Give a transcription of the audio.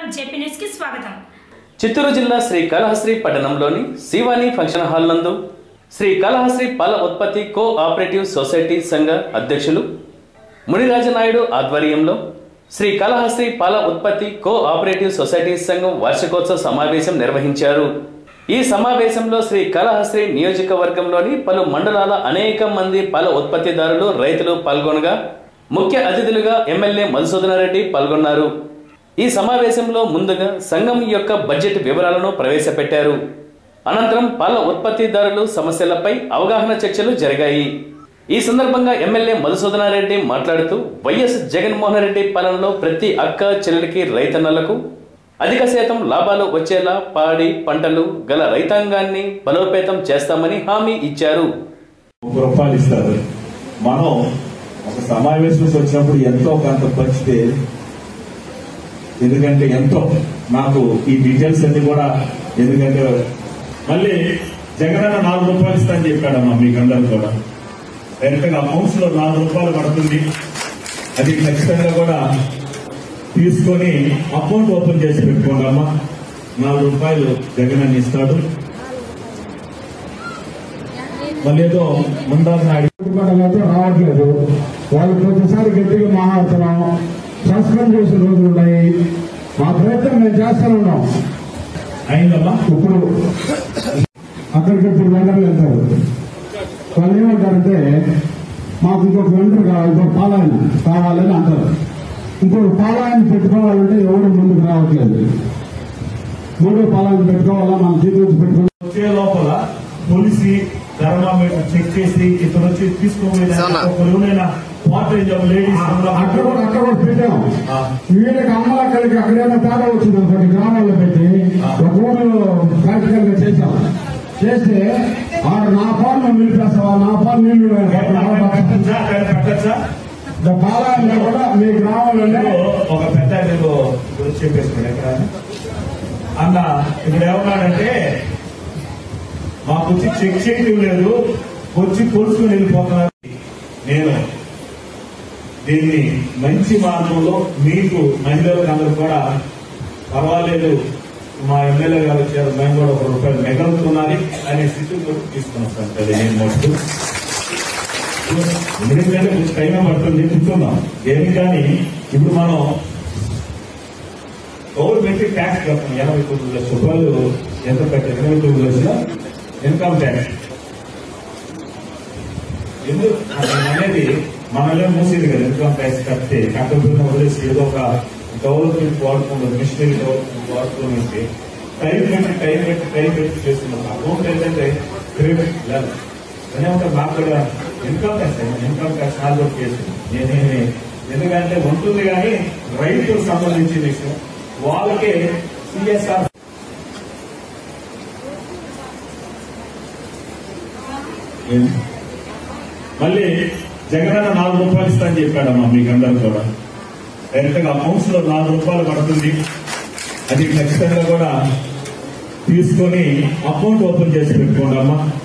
JP news కి స్వాగతం చిత్తూరు జిల్లా శ్రీ కాళహస్త్రి పట్టణంలోని శివాని ఫంక్షన్ హాల్ నందు శ్రీ కాళహస్త్రి పాల ఉత్పత్తి కో ఆపరేటివ్ సొసైటీ సంఘ అధ్యక్షులు మునిరాజనాయుడు ఆధ్వర్యంలో శ్రీ కాళహస్త్రి పాల ఉత్పత్తి కో ఆపరేటివ్ సొసైటీ సంఘం వార్షికోత్సవ సమావేశం నిర్వహించారు ఈ సమావేశంలో శ్రీ కాళహస్త్రి నియోజకవర్గంలోని పలు మండలాల అనేక మంది పాల ఉత్పత్తిదారులు రైతులు పాల్గొనగా ముఖ్య అతిథులుగా ఎమ్మెల్యే మధుసూదనారెడ్డి పాల్గొన్నారు ఈ సమావేశంలో ముందుగా సంఘం యొక్క బడ్జెట్ వివరాలను ప్రవేశపెట్టారు అనంతరం పాల ఉత్పత్తిదారులు సమస్యలపై అవగాహన చర్చలు జరిగాయి ఈ సందర్భంగా ఎమ్మెల్యే మధుసూదనారెడ్డి మాట్లాడుతూ వైఎస్ జగన్మోహన్ రెడ్డి పాలనలో ప్రతి అక్క చెల్లెలికి రైతన్నలకు అధిక శాతం లాభాలు వచ్చేలా పాడి పంటలు గల రైతాంగాన్ని బలోపేతం చేస్తామని హామీ ఇచ్చారు ముప్పై రూపాయలు ఇస్తారు మనం ఒక సమావేశంకి వచ్చినప్పుడు ఎంతో కొంత పంచితే ఎందుకంటే ఎంతో నాకు ఈ డీటెయిల్స్ అన్ని కూడా ఎందుకంటే మళ్ళీ జగనన్న నాలుగు రూపాయలు ఇస్తా అని చెప్పాడమ్మా మీకందరూ కూడా డైరెక్ట్ గా అకౌంట్స్ లో నాలుగు రూపాయలు పడుతుంది అది ఖచ్చితంగా కూడా తీసుకొని అకౌంట్ ఓపెన్ చేసి పెట్టుకోండి అమ్మా నాలుగు రూపాయలు జగనన్న ఇస్తాడు మళ్ళీ ఏదో ముందాజు నాయుడు అయితే రావట్లేదు వాళ్ళు ప్రతిసారి గట్టిగా మాట్లాడుతున్నాం సస్పెండ్ చేసిన రోజులు ఉన్నాయి మా ప్రయత్నం మేము చేస్తూనే ఉన్నాం అయిందమ్మా ఇప్పుడు అక్కడికి ఇప్పుడు వెంటనే వెళ్తారు వాళ్ళు ఏమంటారంటే మాకు ఇంకొక వెంటర్ కావాలి ఇంకొక పాలాయన కావాలని అంటారు ఇంకొక పాలాయన పెట్టుకోవాలంటే ఎవరు ముందుకు రావట్లేదు మూడో పాలాయన పెట్టుకోవాలా మన జీవితం పెట్టుకోవాలి వచ్చే లోపల పోలీసు థర్మామీటర్ చెక్ చేసి ఇతను వచ్చి తీసుకోబోయిన వాటర్ లేడీస్ అక్కడ కూడా అక్కడ కూడా పెట్టాం ఆ. వీళ్ళకి అమ్మలక్కడికి అక్కడైనా తేడా వచ్చింది కొన్ని గ్రామాల్లో పెట్టి ఒక ఊరిలో ప్రాక్టికల్ గా చేశాం చేస్తే ఆడు నా ఫోన్ నిలిపేస్తావా నా ఫోన్ నీళ్లు పెట్టచ్చా పెట్టచ్చా పాలనలో కూడా మీ గ్రామంలోనే ఒక పెద్ద ఏదో గురించి చెప్పేసుకోండి ఎక్కడ అన్న ఇప్పుడు ఏమన్నాడంటే మాకు వచ్చి చెక్ చేయడం లేదు వచ్చి కొలుసుకుని వెళ్ళిపోతున్నారు నేను దీన్ని మంచి మార్గంలో మీకు మహిళలకు అందరూ కూడా పర్వాలేదు మా ఎమ్మెల్యే గారు వచ్చారు మేము కూడా ఒక రూపాయలు మిగలుతున్నది అనే స్థితిలో తీసుకున్నాం సార్ అది నేను మొట్టు ఎందుకంటే కొంచెం టైం పడుతుంది కూర్చుందాం ఏమి కానీ ఇప్పుడు మనం గవర్నమెంట్ ట్యాక్స్ కడతాం ఎనభై తొమ్మిది లక్షల రూపాయలు ఎంత కట్టారు ఎనభై తొమ్మిది లక్షల ఇన్కమ్ ట్యాక్స్ ఎందుకు అసలు అనేది మనలో మూసేది కదా ఇన్కమ్ ట్యాక్స్ కడితే కట్టకపోయినా వదిలేసి ఏదో ఒక డెవలప్మెంట్ వాడుకుంటుంది మిషనరీ డెవలప్మెంట్ వాడుకోమంటే టైం పెట్టి టైం పెట్టి టైం పెట్టి చేస్తున్నాం అమౌంట్ ఏంటంటే క్రెడిట్ లేదు అనే ఒక మాకు కూడా ఇన్కమ్ ట్యాక్స్ ఇన్కమ్ ట్యాక్స్ నాలుగు కేసు నేనేమి ఎందుకంటే ఉంటుంది కానీ రైతులకు సంబంధించిన విషయం వాళ్ళకే సిఎస్ఆర్ మళ్ళీ జగనన్న నాలుగు రూపాయలు ఇస్తా అని చెప్పాడమ్మా మీకందరూ కూడా డైరెక్ట్ గా అకౌంట్స్ లో నాలుగు రూపాయలు పడుతుంది అది ఖచ్చితంగా కూడా తీసుకొని అకౌంట్ ఓపెన్ చేసి పెట్టుకోండి అమ్మా